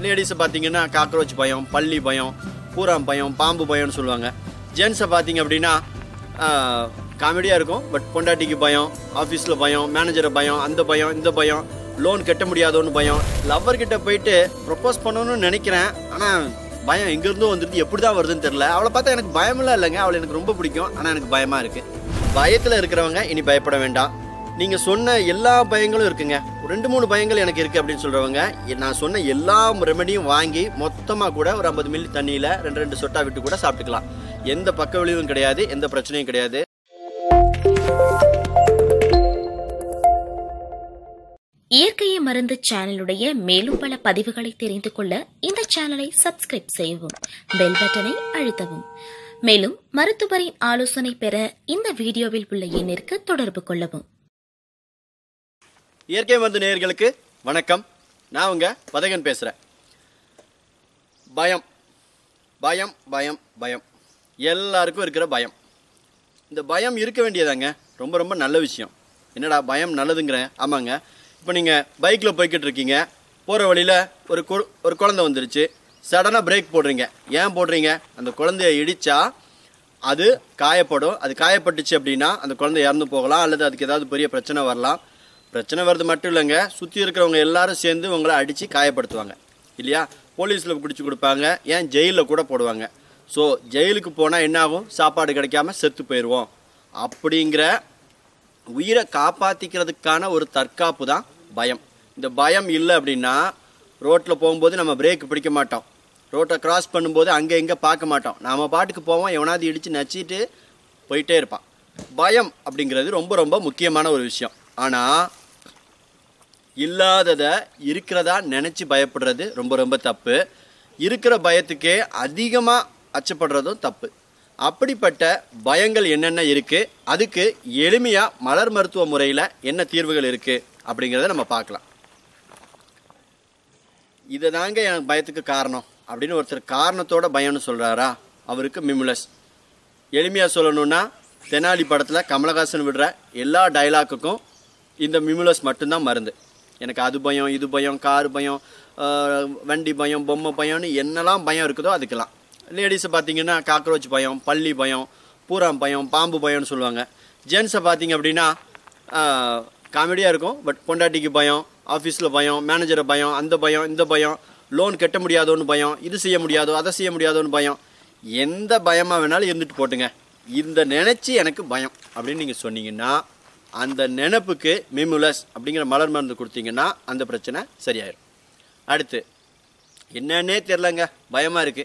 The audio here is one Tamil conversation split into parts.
லேடிஸை பார்த்தீங்கன்னா காக்ரோச் பயம் பள்ளி பயம் பூராம் பயம் பாம்பு பயம்னு சொல்லுவாங்க ஜென்ஸை பார்த்தீங்க அப்படின்னா காமெடியாக இருக்கும் பட் பொண்டாட்டிக்கு பயம் ஆஃபீஸில் பயம் மேனேஜரை பயம் அந்த பயம் இந்த பயம் லோன் கட்ட முடியாதோன்னு பயம் லவ்வர் கிட்ட போயிட்டு ப்ரப்போஸ் பண்ணணும்னு நினைக்கிறேன் ஆனால் பயம் எங்கேருந்தோ வந்துட்டு எப்படி தான் வருதுன்னு தெரில அவளை பார்த்தா எனக்கு பயமெல்லாம் இல்லைங்க அவளை எனக்கு ரொம்ப பிடிக்கும் ஆனால் எனக்கு பயமாக இருக்குது பயத்தில் இருக்கிறவங்க இனி பயப்பட வேண்டாம் நீங்கள் சொன்ன எல்லா பயங்களும் இருக்குங்க ஒரு ரெண்டு மூணு பயங்கள் எனக்கு இருக்குது அப்படின்னு சொல்கிறவங்க நான் சொன்ன எல்லா ரெமெடியும் வாங்கி மொத்தமாக கூட ஒரு ஐம்பது மில்லி தண்ணியில் ரெண்டு ரெண்டு சொட்டா விட்டு கூட சாப்பிட்டுக்கலாம் எந்த பக்க விளைவும் கிடையாது எந்த பிரச்சனையும் கிடையாது இயற்கையை மருந்து சேனலுடைய மேலும் பல பதிவுகளை தெரிந்து கொள்ள இந்த சேனலை சப்ஸ்கிரைப் செய்யவும் பெல் பட்டனை அழுத்தவும் மேலும் மருத்துவரின் ஆலோசனை பெற இந்த வீடியோவில் உள்ள எண்ணிற்கு தொடர்பு கொள்ளவும் இயற்கை மருந்து நேயர்களுக்கு வணக்கம் நான் உங்க பதகன் பேசுகிறேன் பயம் பயம் பயம் பயம் எல்லாருக்கும் இருக்கிற பயம் இந்த பயம் இருக்க வேண்டியதாங்க ரொம்ப ரொம்ப நல்ல விஷயம் என்னடா பயம் நல்லதுங்கிறேன் ஆமாங்க இப்போ நீங்கள் பைக்கில் போய்கிட்டு இருக்கீங்க போகிற வழியில் ஒரு கு ஒரு குழந்தை வந்துருச்சு சடனாக பிரேக் போடுறீங்க ஏன் போடுறீங்க அந்த குழந்தைய இடித்தா அது காயப்படும் அது காயப்பட்டுச்சு அப்படின்னா அந்த குழந்தை இறந்து போகலாம் அல்லது அதுக்கு ஏதாவது பெரிய பிரச்சனை வரலாம் பிரச்சனை வர்றது மட்டும் இல்லைங்க சுற்றி இருக்கிறவங்க எல்லாரும் சேர்ந்து உங்களை அடித்து காயப்படுத்துவாங்க இல்லையா போலீஸில் பிடிச்சி கொடுப்பாங்க ஏன் ஜெயிலில் கூட போடுவாங்க ஸோ ஜெயிலுக்கு போனால் என்ன ஆகும் சாப்பாடு கிடைக்காம செத்து போயிடுவோம் அப்படிங்கிற உயிரை காப்பாற்றிக்கிறதுக்கான ஒரு தற்காப்பு தான் பயம் இந்த பயம் இல்லை அப்படின்னா ரோட்டில் போகும்போது நம்ம பிரேக் பிடிக்க மாட்டோம் ரோட்டை கிராஸ் பண்ணும்போது அங்கே இங்கே பார்க்க மாட்டோம் நாம பாட்டுக்கு போவோம் எவனாவது இடித்து நச்சிட்டு போயிட்டே இருப்பான் பயம் அப்படிங்கிறது ரொம்ப ரொம்ப முக்கியமான ஒரு விஷயம் ஆனால் இல்லாததை இருக்கிறதா நினச்சி பயப்படுறது ரொம்ப ரொம்ப தப்பு இருக்கிற பயத்துக்கே அதிகமாக அச்சப்படுறதும் தப்பு அப்படிப்பட்ட பயங்கள் என்னென்ன இருக்குது அதுக்கு எளிமையாக மலர் மருத்துவ முறையில் என்ன தீர்வுகள் இருக்குது அப்படிங்கிறத நம்ம பார்க்கலாம் இதை தாங்க எனக்கு பயத்துக்கு காரணம் அப்படின்னு ஒருத்தர் காரணத்தோட பயம்னு சொல்கிறாரா அவருக்கு மிமுலஸ் எளிமையாக சொல்லணும்னா தெனாலி படத்தில் கமலஹாசன் விடுற எல்லா டைலாக்குக்கும் இந்த மிமுலஸ் மட்டும்தான் மருந்து எனக்கு அது பயம் இது பயம் கார் பயம் ஆஹ், வண்டி பயம் பொம்மை பயம்னு என்னெல்லாம் பயம் இருக்குதோ அதுக்கெல்லாம் லேடிஸை பார்த்தீங்கன்னா காக்ரோச் பயம் பள்ளி பயம் பூராம் பயம் பாம்பு பயம்னு சொல்லுவாங்க ஜென்ஸை பார்த்தீங்க அப்படின்னா காமெடியாக இருக்கும் பட் பொண்டாட்டிக்கு பயம் ஆஃபீஸில் பயம் மேனேஜரை பயம் அந்த பயம் இந்த பயம் லோன் கட்ட முடியாதோன்னு பயம் இது செய்ய முடியாதோ அதை செய்ய முடியாதோன்னு பயம் எந்த பயமாக வேணாலும் இருந்துட்டு போட்டுங்க இந்த நினச்சி எனக்கு பயம் அப்படின்னு நீங்கள் சொன்னீங்கன்னா அந்த நினப்புக்கு மிமுலஸ் அப்படிங்கிற மலர் மருந்து கொடுத்தீங்கன்னா அந்த பிரச்சனை சரியாயிடும் அடுத்து என்னன்னே தெரிலங்க பயமாக இருக்குது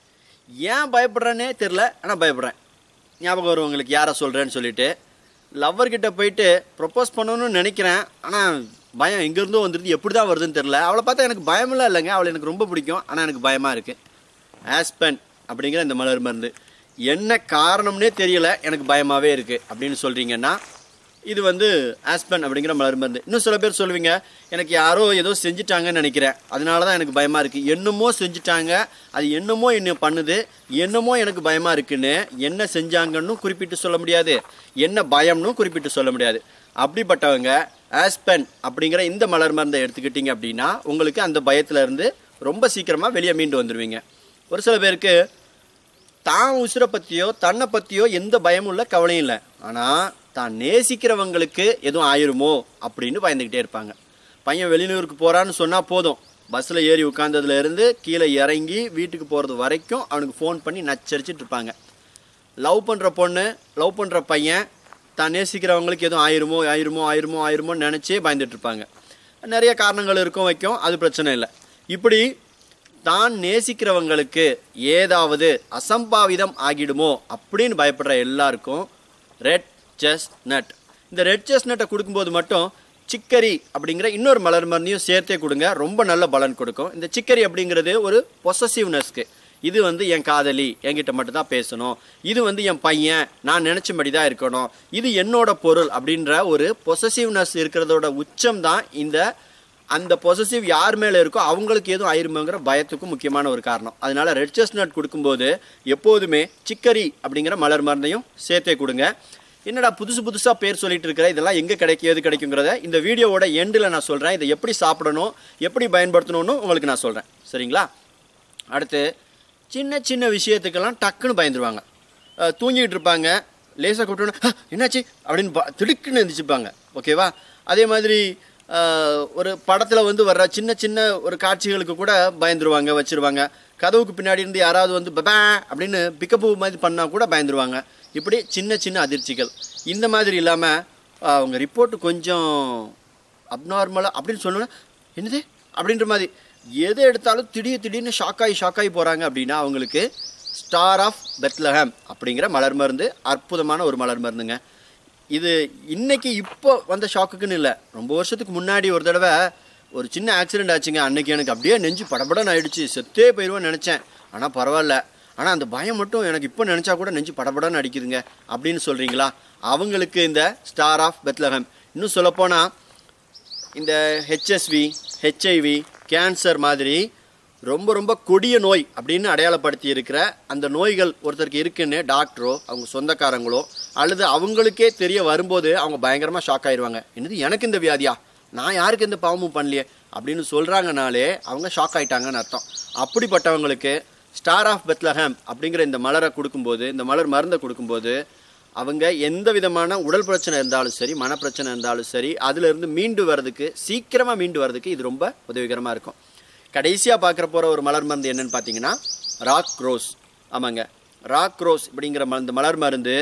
ஏன் பயப்படுறேன்னே தெரில ஆனால் பயப்படுறேன் ஞாபகம் வரும் உங்களுக்கு யாரை சொல்கிறேன்னு சொல்லிட்டு லவ்வர் கிட்ட போயிட்டு ப்ரப்போஸ் பண்ணணும்னு நினைக்கிறேன் ஆனால் பயம் எங்கேருந்தோ வந்துடுது எப்படி தான் வருதுன்னு தெரில அவளை பார்த்தா எனக்கு பயமெல்லாம் இல்லைங்க அவளை எனக்கு ரொம்ப பிடிக்கும் ஆனால் எனக்கு பயமாக இருக்குது ஆஸ்பென் அப்படிங்கிற இந்த மலர் மருந்து என்ன காரணம்னே தெரியல எனக்கு பயமாகவே இருக்குது அப்படின்னு சொல்கிறீங்கன்னா இது வந்து ஆஸ்பென் அப்படிங்கிற மலர் மருந்து இன்னும் சில பேர் சொல்லுவீங்க எனக்கு யாரோ ஏதோ செஞ்சுட்டாங்கன்னு நினைக்கிறேன் அதனால தான் எனக்கு பயமாக இருக்குது என்னமோ செஞ்சுட்டாங்க அது என்னமோ என்ன பண்ணுது என்னமோ எனக்கு பயமாக இருக்குன்னு என்ன செஞ்சாங்கன்னு குறிப்பிட்டு சொல்ல முடியாது என்ன பயம்னு குறிப்பிட்டு சொல்ல முடியாது அப்படிப்பட்டவங்க ஆஸ்பென் அப்படிங்கிற இந்த மலர் மருந்தை எடுத்துக்கிட்டீங்க அப்படின்னா உங்களுக்கு அந்த பயத்துல இருந்து ரொம்ப சீக்கிரமாக வெளியே மீண்டு வந்துடுவீங்க ஒரு சில பேருக்கு தான் உசுரை பற்றியோ தன்னை பற்றியோ எந்த பயமும் இல்லை கவலையும் இல்லை ஆனால் தான் நேசிக்கிறவங்களுக்கு எதுவும் ஆயிருமோ அப்படின்னு பயந்துக்கிட்டே இருப்பாங்க பையன் வெளியூருக்கு போகிறான்னு சொன்னால் போதும் பஸ்ஸில் ஏறி உட்காந்ததுல இருந்து கீழே இறங்கி வீட்டுக்கு போகிறது வரைக்கும் அவனுக்கு ஃபோன் பண்ணி நச்சரிச்சிட்டு இருப்பாங்க லவ் பண்ணுற பொண்ணு லவ் பண்ணுற பையன் தான் நேசிக்கிறவங்களுக்கு எதுவும் ஆயிருமோ ஆயிருமோ ஆயிருமோ ஆயிருமோன்னு நினச்சே பயந்துட்டு இருப்பாங்க நிறைய காரணங்கள் இருக்கும் வைக்கும் அது பிரச்சனை இல்லை இப்படி தான் நேசிக்கிறவங்களுக்கு ஏதாவது அசம்பாவிதம் ஆகிடுமோ அப்படின்னு பயப்படுற எல்லாருக்கும் ரெட் செஸ் நட் இந்த ரெட் செஸ் நட்டை கொடுக்கும்போது மட்டும் சிக்கரி அப்படிங்கிற இன்னொரு மலர் மருந்தையும் சேர்த்தே கொடுங்க ரொம்ப நல்ல பலன் கொடுக்கும் இந்த சிக்கரி அப்படிங்கிறது ஒரு பொசசிவ்னஸ்க்கு இது வந்து என் காதலி என்கிட்ட மட்டும் தான் பேசணும் இது வந்து என் பையன் நான் நினச்சபடி தான் இருக்கணும் இது என்னோட பொருள் அப்படின்ற ஒரு பொசசிவ்னஸ் இருக்கிறதோட உச்சம் தான் இந்த அந்த பொசசிவ் யார் மேலே இருக்கோ அவங்களுக்கு எதுவும் ஆயிருமோங்கிற பயத்துக்கும் முக்கியமான ஒரு காரணம் அதனால ரெட் செஸ்னட் கொடுக்கும்போது எப்போதுமே சிக்கரி அப்படிங்கிற மலர் மருந்தையும் சேர்த்தே கொடுங்க என்னடா புதுசு புதுசாக பேர் சொல்லிட்டு இருக்கிற இதெல்லாம் எங்கே கிடைக்கும் எது கிடைக்குங்கிறத இந்த வீடியோவோட எண்டில் நான் சொல்கிறேன் இதை எப்படி சாப்பிடணும் எப்படி பயன்படுத்தணும்னு உங்களுக்கு நான் சொல்கிறேன் சரிங்களா அடுத்து சின்ன சின்ன விஷயத்துக்கெல்லாம் டக்குன்னு பயந்துருவாங்க அஹ், தூங்கிட்டு இருப்பாங்க லேசாக கூப்பிட்டோன்னு என்னாச்சு அப்படின்னு ப- திடுக்குன்னு எந்திரிச்சுப்பாங்க ஓகேவா அதே மாதிரி அஹ், ஒரு படத்தில் வந்து வர்ற சின்ன சின்ன ஒரு காட்சிகளுக்கு கூட பயந்துருவாங்க வச்சிருவாங்க கதவுக்கு பின்னாடி இருந்து யாராவது வந்து பபா அப்படின்னு பிக்கப்பு மாதிரி பண்ணால் கூட பயந்துருவாங்க இப்படி சின்ன சின்ன அதிர்ச்சிகள் இந்த மாதிரி இல்லாமல் அவங்க ரிப்போர்ட்டு கொஞ்சம் அப்நார்மலாக அப்படின்னு சொன்னோன்னா என்னது அப்படின்ற மாதிரி எது எடுத்தாலும் திடீர் திடீர்னு ஷாக்காகி ஷாக்காகி போகிறாங்க அப்படின்னா அவங்களுக்கு ஸ்டார் ஆஃப் பெத்லஹேம் அப்படிங்கிற மலர் மருந்து அற்புதமான ஒரு மலர் மருந்துங்க இது இன்னைக்கு இப்போ வந்த ஷாக்குக்குன்னு இல்லை ரொம்ப வருஷத்துக்கு முன்னாடி ஒரு தடவை ஒரு சின்ன ஆக்சிடென்ட் ஆச்சுங்க அன்னைக்கு எனக்கு அப்படியே நெஞ்சு படபடன்னு ஆயிடுச்சு செத்தே போயிடுவேன்னு நினச்சேன் ஆனால் பரவாயில்ல ஆனால் அந்த பயம் மட்டும் எனக்கு இப்போ நினச்சா கூட நெஞ்சு படபடன்னு அடிக்குதுங்க அப்படின்னு சொல்கிறீங்களா அவங்களுக்கு இந்த ஸ்டார் ஆஃப் பெத்லஹேம் இன்னும் சொல்லப்போனால் இந்த ஹெச்எஸ்வி ஹெச்ஐவி கேன்சர் மாதிரி ரொம்ப ரொம்ப கொடிய நோய் அப்படின்னு அடையாளப்படுத்தி இருக்கிற அந்த நோய்கள் ஒருத்தருக்கு இருக்குன்னு டாக்டரோ அவங்க சொந்தக்காரங்களோ அல்லது அவங்களுக்கே தெரிய வரும்போது அவங்க பயங்கரமாக ஷாக் ஆயிடுவாங்க என்னது எனக்கு இந்த வியாதியா நான் யாருக்கு எந்த பாவமும் பண்ணலையே அப்படின்னு சொல்கிறாங்கனாலே அவங்க ஷாக் ஆயிட்டாங்கன்னு அர்த்தம் அப்படிப்பட்டவங்களுக்கு ஸ்டார் ஆஃப் பெத்லஹேம் அப்படிங்கிற இந்த மலரை கொடுக்கும்போது இந்த மலர் மருந்தை கொடுக்கும்போது அவங்க எந்த விதமான உடல் பிரச்சனை இருந்தாலும் சரி மனப்பிரச்சனை இருந்தாலும் சரி அதிலிருந்து மீண்டு வர்றதுக்கு சீக்கிரமாக மீண்டு வர்றதுக்கு இது ரொம்ப உதவிகரமாக இருக்கும் கடைசியாக பார்க்குற போகிற ஒரு மலர் மருந்து என்னன்னு பார்த்தீங்கன்னா ராக் ரோஸ் ஆமாங்க ராக் ரோஸ் அப்படிங்கிற ம- இந்த மலர் மருந்து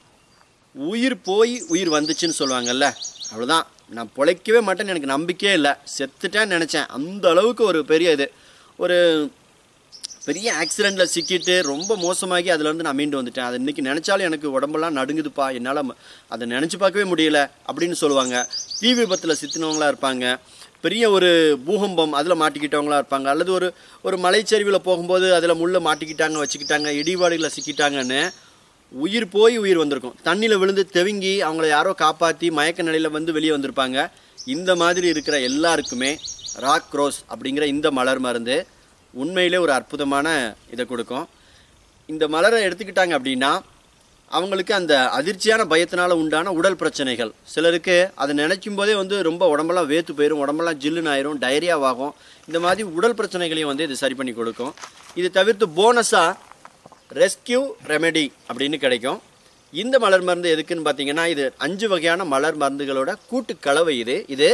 உயிர் போய் உயிர் வந்துச்சுன்னு சொல்லுவாங்கல்ல அவ்வளோதான் நான் பொழைக்கவே மாட்டேன்னு எனக்கு நம்பிக்கையே இல்லை செத்துட்டேன்னு நினச்சேன் அந்த அளவுக்கு ஒரு பெரிய இது ஒரு பெரிய ஆக்சிடெண்ட்டில் சிக்கிட்டு ரொம்ப மோசமாகி அதுலேருந்து நான் மீண்டு வந்துட்டேன் அதை இன்றைக்கி நினச்சாலும் எனக்கு உடம்பெல்லாம் நடுங்குதுப்பா என்னால் ம- அதை நினச்சி பார்க்கவே முடியல அப்படின்னு சொல்லுவாங்க தீ விபத்தில் சித்தினவங்களா இருப்பாங்க பெரிய ஒரு பூகம்பம் அதில் மாட்டிக்கிட்டவங்களா இருப்பாங்க அல்லது ஒரு ஒரு மலைச்சரிவில் போகும்போது அதில் முள்ள மாட்டிக்கிட்டாங்க வச்சுக்கிட்டாங்க இடிபாடுகளில் சிக்கிட்டாங்கன்னு உயிர் போய் உயிர் வந்திருக்கும் தண்ணியில் விழுந்து தெவிங்கி அவங்கள யாரோ காப்பாற்றி மயக்க நிலையில் வந்து வெளியே வந்திருப்பாங்க இந்த மாதிரி இருக்கிற எல்லாருக்குமே ராக் ரோஸ் அப்படிங்கிற இந்த மலர் மருந்து உண்மையிலே ஒரு அற்புதமான இதை கொடுக்கும் இந்த மலரை எடுத்துக்கிட்டாங்க அப்படின்னா அவங்களுக்கு அந்த அதிர்ச்சியான பயத்தினால உண்டான உடல் பிரச்சனைகள் சிலருக்கு அதை நினைக்கும் போதே வந்து ரொம்ப உடம்பெல்லாம் வேத்து போயிடும் உடம்பெல்லாம் ஜில்லுன்னு ஆயிரும் டயரியாவாகும் இந்த மாதிரி உடல் பிரச்சனைகளையும் வந்து இது சரி பண்ணி கொடுக்கும் இது தவிர்த்து போனஸாக ரெஸ்கியூ ரெமெடி அப்படின்னு கிடைக்கும் இந்த மலர் மருந்து எதுக்குன்னு பார்த்தீங்கன்னா இது அஞ்சு வகையான மலர் மருந்துகளோட கூட்டு கலவை இது இது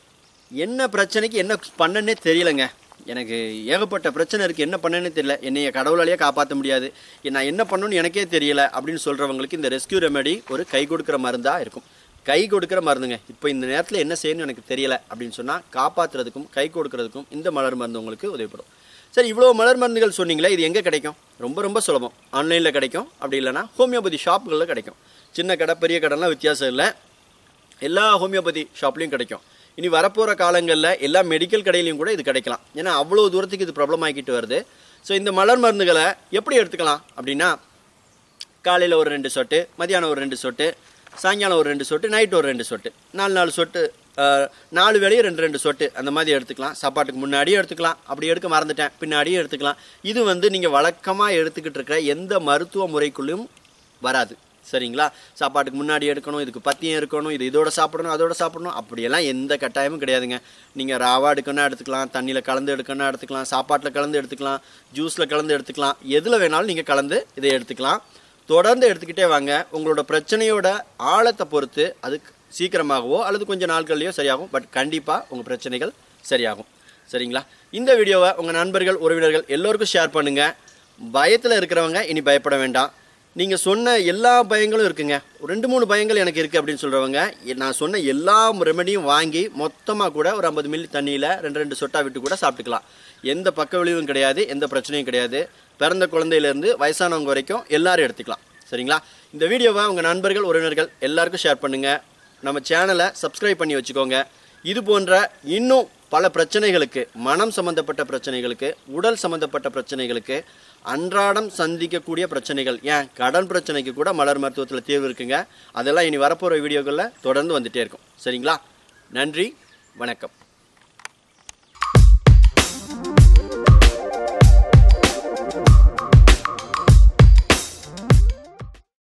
என்ன பிரச்சனைக்கு என்ன பண்ணனே தெரியலங்க எனக்கு ஏகப்பட்ட பிரச்சனை இருக்குது என்ன பண்ணனே தெரியல என்னைய கடவுளாலேயே காப்பாற்ற முடியாது நான் என்ன பண்ணணும்னு எனக்கே தெரியல அப்படின்னு சொல்கிறவங்களுக்கு இந்த ரெஸ்கியூ ரெமெடி ஒரு கை கொடுக்குற மருந்தாக இருக்கும் கை கொடுக்குற மருந்துங்க இப்போ இந்த நேரத்தில் என்ன செய்யணும்னு எனக்கு தெரியல அப்படின்னு சொன்னால் காப்பாற்றுறதுக்கும் கை கொடுக்கறதுக்கும் இந்த மலர் மருந்து உங்களுக்கு உதவிப்படும் சரி இவ்வளோ மலர் மருந்துகள் சொன்னீங்களே இது எங்கே கிடைக்கும் ரொம்ப ரொம்ப சுலபம் ஆன்லைனில் கிடைக்கும் அப்படி இல்லைன்னா ஹோமியோபதி ஷாப்புகளில் கிடைக்கும் சின்ன கடை பெரிய கடைலாம் வித்தியாசம் இல்லை எல்லா ஹோமியோபதி ஷாப்லேயும் கிடைக்கும் இனி வரப்போகிற காலங்களில் எல்லா மெடிக்கல் கடையிலையும் கூட இது கிடைக்கலாம் ஏன்னா அவ்வளோ தூரத்துக்கு இது ப்ராப்ளம் ஆகிக்கிட்டு வருது ஸோ இந்த மலர் மருந்துகளை எப்படி எடுத்துக்கலாம் அப்படின்னா காலையில் ஒரு ரெண்டு சொட்டு மதியானம் ஒரு ரெண்டு சொட்டு சாயங்காலம் ஒரு ரெண்டு சொட்டு நைட் ஒரு ரெண்டு சொட்டு நாலு நாலு சொட்டு அஹ், நாலு வேளையும் ரெண்டு ரெண்டு சொட்டு அந்த மாதிரி எடுத்துக்கலாம் சாப்பாட்டுக்கு முன்னாடியும் எடுத்துக்கலாம் அப்படி எடுக்க மறந்துட்டேன் பின்னாடியும் எடுத்துக்கலாம் இது வந்து நீங்கள் வழக்கமாக எடுத்துக்கிட்டு இருக்கிற எந்த மருத்துவ முறைக்குள்ளேயும் வராது சரிங்களா சாப்பாட்டுக்கு முன்னாடி எடுக்கணும் இதுக்கு பத்தியம் இருக்கணும் இது இதோட சாப்பிடணும் அதோட சாப்பிடணும் அப்படியெல்லாம் எந்த கட்டாயமும் கிடையாதுங்க நீங்கள் ராவா எடுக்கணும்னா எடுத்துக்கலாம் தண்ணியில் கலந்து எடுக்கணும்னா எடுத்துக்கலாம் சாப்பாட்டில் கலந்து எடுத்துக்கலாம் ஜூஸில் கலந்து எடுத்துக்கலாம் எதில் வேணாலும் நீங்கள் கலந்து இதை எடுத்துக்கலாம் தொடர்ந்து எடுத்துக்கிட்டே வாங்க உங்களோட பிரச்சனையோட ஆழத்தை பொறுத்து அது சீக்கிரமாகவோ அல்லது கொஞ்சம் நாட்கள்லையோ சரியாகும் பட் கண்டிப்பாக உங்கள் பிரச்சனைகள் சரியாகும் சரிங்களா இந்த வீடியோவை உங்கள் நண்பர்கள் உறவினர்கள் எல்லோருக்கும் ஷேர் பண்ணுங்கள் பயத்தில் இருக்கிறவங்க இனி பயப்பட வேண்டாம் நீங்கள் சொன்ன எல்லா பயங்களும் இருக்குங்க ஒரு ரெண்டு மூணு பயங்கள் எனக்கு இருக்குது அப்படின்னு சொல்கிறவங்க நான் சொன்ன எல்லா ரெமெடியும் வாங்கி மொத்தமாக கூட ஒரு ஐம்பது மில்லி தண்ணியில் ரெண்டு ரெண்டு சொட்டா விட்டு கூட சாப்பிட்டுக்கலாம் எந்த பக்க விளைவும் கிடையாது எந்த பிரச்சனையும் கிடையாது பிறந்த குழந்தையிலேருந்து வயசானவங்க வரைக்கும் எல்லாரும் எடுத்துக்கலாம் சரிங்களா இந்த வீடியோவை உங்கள் நண்பர்கள் உறவினர்கள் எல்லாருக்கும் ஷேர் பண்ணுங்கள் நம்ம சேனலை சப்ஸ்கிரைப் பண்ணி வச்சுக்கோங்க இது போன்ற இன்னும் பல பிரச்சனைகளுக்கு மனம் சம்பந்தப்பட்ட பிரச்சனைகளுக்கு உடல் சம்பந்தப்பட்ட பிரச்சனைகளுக்கு அன்றாடம் சந்திக்கக்கூடிய பிரச்சனைகள் ஏன் கடன் பிரச்சனைக்கு கூட மலர் மருத்துவத்தில் தீர்வு இருக்குங்க அதெல்லாம் இனி வரப்போகிற வீடியோக்களில் தொடர்ந்து வந்துட்டே இருக்கும் சரிங்களா நன்றி வணக்கம்